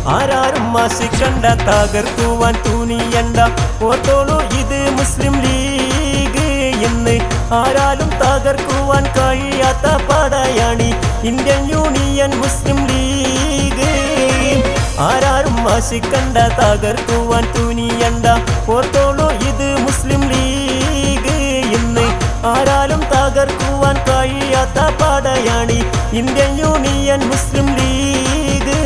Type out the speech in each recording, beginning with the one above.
ആരാരും മാശിക്കണ്ട തകർക്കുവാൻ തൂനിയണ്ട ഓർത്തോളൂ ഇത് മുസ്ലിം ലീഗ് എന്ന് ആരാലും തകർക്കുവാൻ കഴിയാത്ത പടയാണി ഇന്ത്യൻ യൂണിയൻ മുസ്ലിം ലീഗ് ആരാരും മാശിക്കണ്ട തകർക്കുവാൻ തൂനിയണ്ട ഓർത്തോളൂ ഇത് മുസ്ലിം ലീഗ് ഇന്ന് ആരാലും തകർക്കുവാൻ കഴിയാത്ത പടയാണി ഇന്ത്യൻ യൂണിയൻ മുസ്ലിം ലീഗ്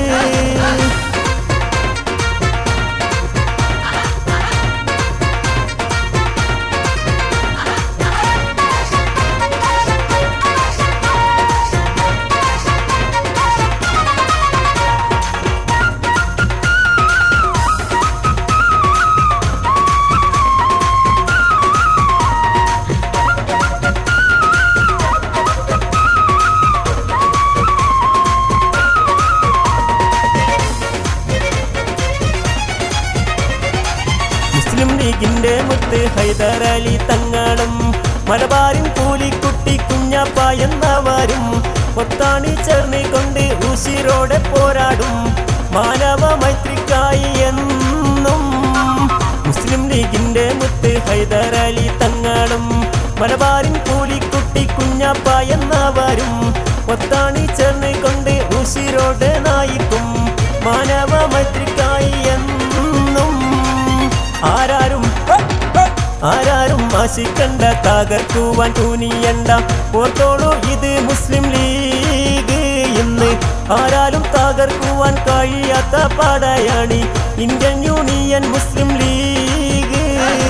മുസ്ലിം ലീഗിന്റെ മുത്ത് ഹൈദരലി തങ്ങളും മലബാറിൻ കൂലിക്കുട്ടി കുഞ്ഞപ്പ എന്നവരും ഒത്താണി ചേർന്നിക്കൊണ്ട് ഉശിരോടെ പോരാടും മാനവ മൈത്രിക്കായി എന്നും മുസ്ലിം ലീഗിന്റെ മുത്ത് ഹൈദരലി തങ്ങളും മലബാറിൻ കൂലിക്കുട്ടി കുഞ്ഞപ്പ എന്നവരും ഒത്താണി ചേർന്നിക്കൊണ്ട് ഉശിരോടെ നായിക്കും മാനവ മൈത്രിക്കായി എന്നും ആരാരും ആരാരും ആശിക്കണ്ട തകർക്കുവാൻ തൂനിയണ്ട ഓർത്തോളൂ ഇത് മുസ്ലിം ലീഗ് ഇന്ന് ആരാലും തകർക്കുവാൻ കഴിയാത്ത പടയാണി ഇന്ത്യൻ യൂണിയൻ മുസ്ലിം ലീഗ്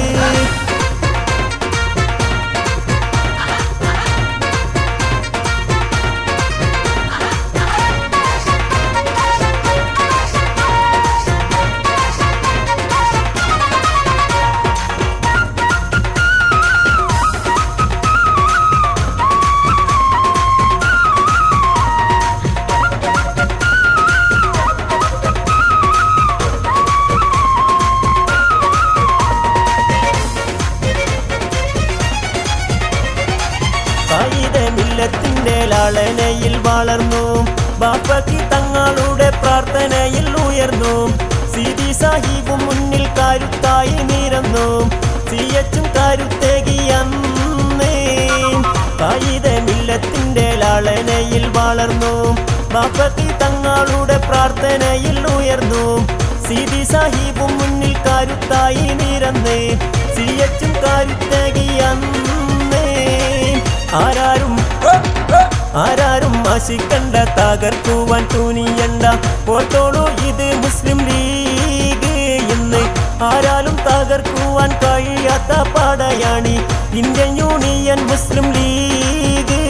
മില്ലത്തിന്റെ ലാളനയിൽ വളർന്നു ബാപ്പക്ക് തങ്ങളുടെ പ്രാർത്ഥനയിൽ ഉയർന്നു സിദി സാഹിബും മുന്നിൽ കരുത്തായി നിരന്നു സിയച്ചും കരുത്തേകിയന്നേ കായിക മില്ലത്തിന്റെ ലാളനയിൽ വളർന്നു ബാപ്പക്ക് തങ്ങളുടെ പ്രാർത്ഥനയിൽ ഉയർന്നു സിദി സാഹിബും മുന്നിൽ കരുത്തായി നിരന്ന് സിയച്ചും കരുത്തേകിയന്നേ ആരാരും ആരാരും ആശിക്കണ്ട തകർക്കുവാൻ തൂനിയണ്ട ഓർത്തോളൂ ഇത് മുസ്ലിം ലീഗ് ഇന്ന് ആരാലും തകർക്കുവാൻ കഴിയാത്ത പടയാണി ഇന്ത്യൻ യൂണിയൻ മുസ്ലിം ലീഗ്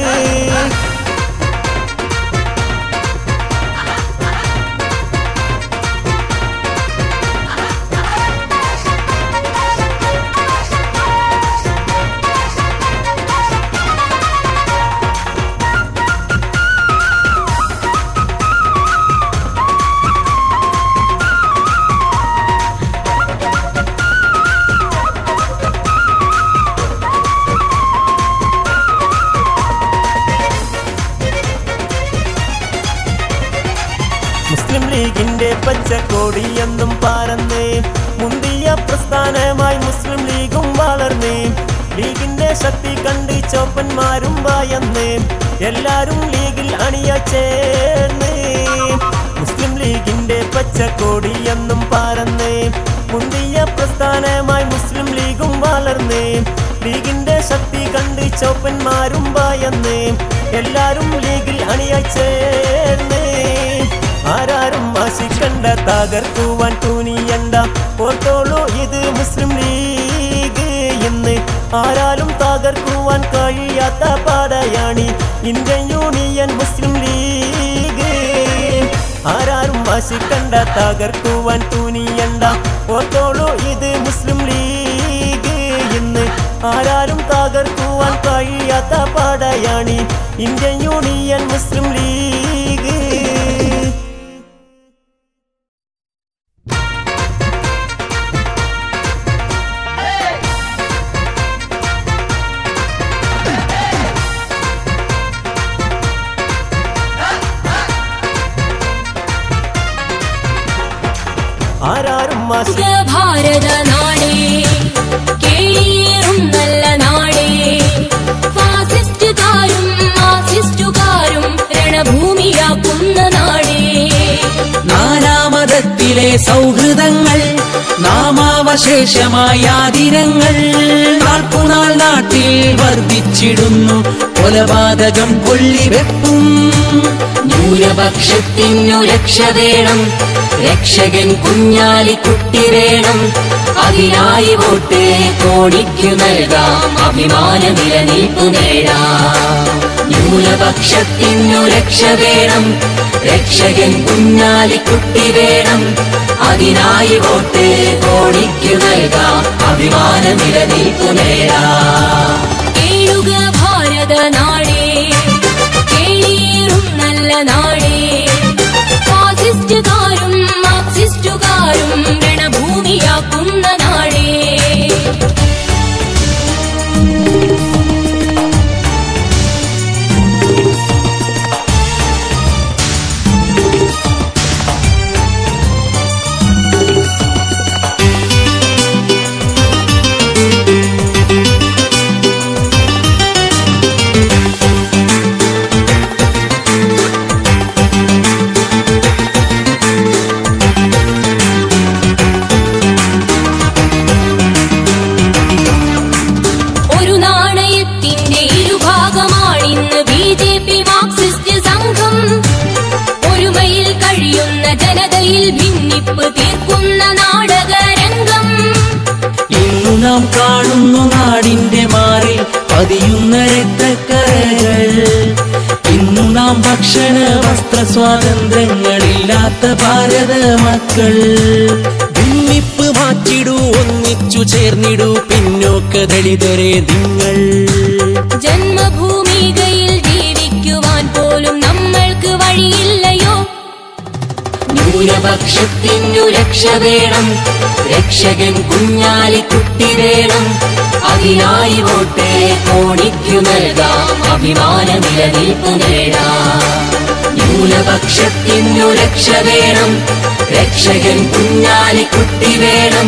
മുസ്ലിം ലീഗിന്റെ പച്ചക്കോടി എന്നും പാരന്ന് മുന്തിയ പ്രസ്ഥാനമായി മുസ്ലിം ലീഗും വളർന്ന് ലീഗിന്റെ ശക്തി കണ്ട് ചോപ്പന്മാരും ഭയന്ന് എല്ലാരും ലീഗിൽ അണിയ ചേർന്ന് മുസ്ലിം ലീഗിന്റെ പച്ചക്കോടി എന്നും പാരന്ന് മുന്തിയ പ്രസ്ഥാനമായി മുസ്ലിം ലീഗും വളർന്ന് ലീഗിന്റെ ശക്തി കണ്ട് ചോപ്പന്മാരും ഭയന്ന് എല്ലാരും ലീഗിൽ അണിയ ചേർന്ന് ആരാരും ആശിക്കണ്ട തകർക്കുവാൻ തൂനിയണ്ട ഓർത്തോളൂ ഇത് മുസ്ലിം ലീഗ് ഇന്ന് ആരാലും തകർക്കുവാൻ കഴിയാത്ത പടയാണി ഇന്ത്യൻ യൂണിയൻ മുസ്ലിം ലീഗ് ആരാരും ആശിക്കണ്ട തകർക്കുവാൻ തൂനിയണ്ട ഓർത്തോളൂ ഇത് മുസ്ലിം ലീഗ് ഇന്ന് ആരാലും തകർക്കുവാൻ കഴിയാത്ത പടയാണി ഇന്ത്യൻ യൂണിയൻ മുസ്ലിം ലീഗ് ആരാരും മാഷി ഭാരത നാടേ കേളിയേറും നല്ല നാടേ ഫാസിസ്റ്റുകാരും മാർസിസ്റ്റുകാരും രണഭൂമിയാക്കുന്ന നാടേ നാനാമതത്തിലെ സൗഹൃദങ്ങൾ നാമാവശേഷമായ ആതിരങ്ങൾ നാൾക്കുനാൾ നാട്ടിൽ വർദ്ധിച്ചിടുന്നു കൊലപാതകം കൊള്ളിവെപ്പും ന്യൂനപക്ഷത്തിനു രക്ഷ വേണം രക്ഷകൻ കുഞ്ഞാലിക്കുട്ടി വേണം അതിനായി വോട്ട് കോടിക്കു നൽകാം അഭിമാന നിലനിൽപ്പു നേടാം ന്യൂനപക്ഷത്തിനു രക്ഷ വേണം രക്ഷകൻ കുഞ്ഞാലിക്കുട്ടി വേണം അതിനായി വോട്ട് കോടിക്കു നൽകാം അഭിമാന നിലനിൽപ്പു നേടാം കേളുക ഭാരത നാടേ കേളിയേറും നല്ല നാടേ ഫാസിസ്റ്റുകാരും മാർക്സിസ്റ്റുകാരും രണഭൂമിയാക്കുന്ന നാടേ ഒരു നാണയത്തിന്റെ ഇരുഭാഗമാണിന്ന് ബി ജെ പി മാർക്സിസ്റ്റ് സംഘം ഒരുമയിൽ കഴിയുന്ന ജനതയിൽ ഭിന്നിപ്പ് തീർക്കുന്ന നാടകരംഗം ഇന്നു നാം കാണുന്നു നാടിന്റെ മാറിൽ പതിയുന്ന രക്തക്കരകൾ ഇന്നു നാം ഭക്ഷണ വസ്ത്ര സ്വാതന്ത്ര്യങ്ങളില്ലാത്ത ഭാരത മക്കൾ ഭിന്നിപ്പ് മാറ്റിടൂ ഒന്നിച്ചു ചേർന്നിടൂ പിന്നോക്ക ദളിതരെ നിങ്ങൾ ജന്മഭൂമികയിൽ ജീവിക്കുവാൻ പോലും നമ്മൾക്ക് വഴിയില്ലയോ ന്യൂനപക്ഷത്തിനു രക്ഷ വേണം രക്ഷകൻ കുഞ്ഞാലിക്കുട്ടി വേണം അതിനായി വോട്ട് കോണിക്കു നൽകാം അഭിമാന നിലനിൽപ്പു നേടാം ന്യൂനപക്ഷത്തിനു രക്ഷ വേണം രക്ഷകൻ കുഞ്ഞാലിക്കുട്ടി വേണം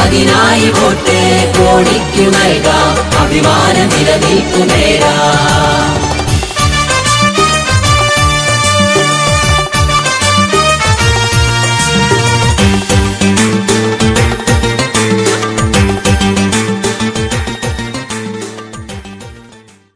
അതിനായി വോട്ട് കോണിക്കു നൽകാം അഭിമാന നിലനിൽപ്പു നേടാം